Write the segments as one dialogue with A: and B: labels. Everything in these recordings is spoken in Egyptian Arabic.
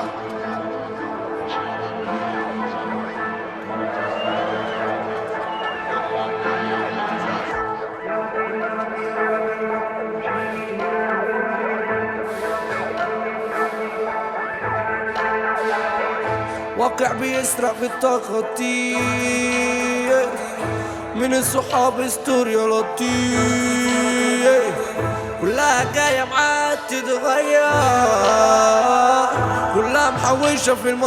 A: واقع بيسرق في التخطيط من الصحاب ستوري لطيف كلها جاية معاه تتغير كلها محوشة في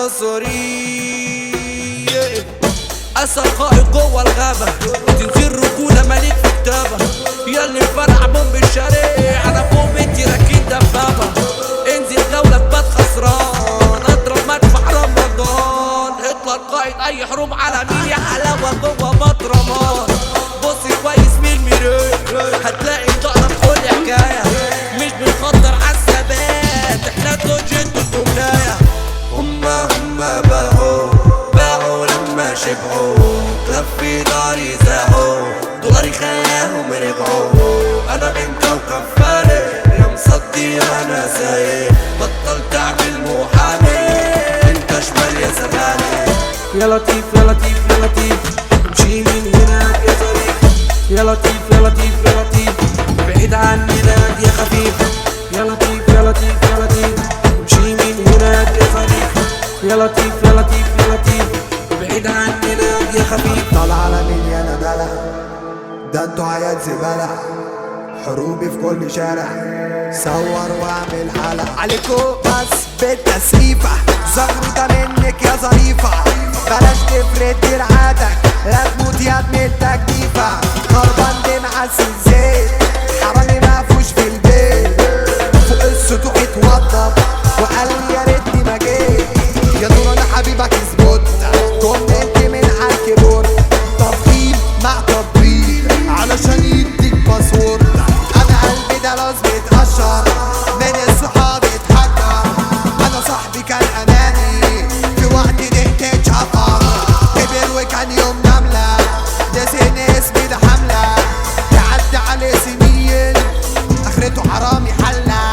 A: المصاريف أسد قائد جوه الغابة تنزل رجولة مليك في كتابة ياللي فرع بوم الشارع أنا فوق بنتي راكين دبابة انزل دولة تبات خسران اضرب مدفع رمضان هتلر قائد أي حروب عالمية يا حلاوة جوه بطرمان بصي كويس من المراية هتلاقي ضهرك كل حكاية مش بنخطر عالثبات احنا توجد الأمنية هما هما باعوا باعوا لما شبعوا تلفي داري زاعوا دولاري خلاهم رجعوا انا من كوكب فارق يا مصدي انا سايق بطل تعمل محامي انت شمال يا زمالك يا لطيف يا لطيف يا لطيف امشي من هنا يا ظريف يا لطيف يا لطيف يا لطيف بعيد عننا يا خفيف يا لطيف يا لطيف يا لطيف امشي من هنا يا ظريف يا لطيف يا لطيف يا لطيف بعيد عننا يا خفيف
B: طالع على مين يا ندلة ده انتوا عيال زبالة حروبي في كل شارع صور واعمل حلقة عليكو بس بالتسقيفة زغرو ده منك يا ظريفة بلاش تفرد دراعاتك لا تموت يا ابن التكليفة خربان بمعسل زيت حرامي مقفوش في البيت فوق السطوح اتوضب وقال لي يا ريتني ما جيت يا نور انا حبيبك اظبط كومنت من على الكيبورد تفخيم مع تطبيق علشان يديك باسورد انا قلبي ده لازم يتقشر من الصحاب اتحجر انا صاحبي كان اناني في وقت نحتاج عطر كبر وكان يوم نملة نسيني اسمي ده حملة تعدي عليه سنين اخرته حرامي حلة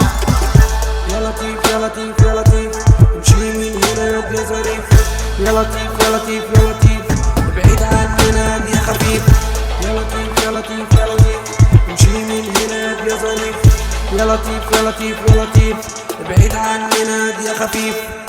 A: يا لطيف يا لطيف يا لطيف امشي من هنا يا ظريف يا لطيف يا لطيف يا لطيف بعيد عننا يا خفيف يا لطيف يا لطيف يا لطيف امشي من هنا يا ظريف يا لطيف يا لطيف يا لطيف بعيد عننا يا خفيف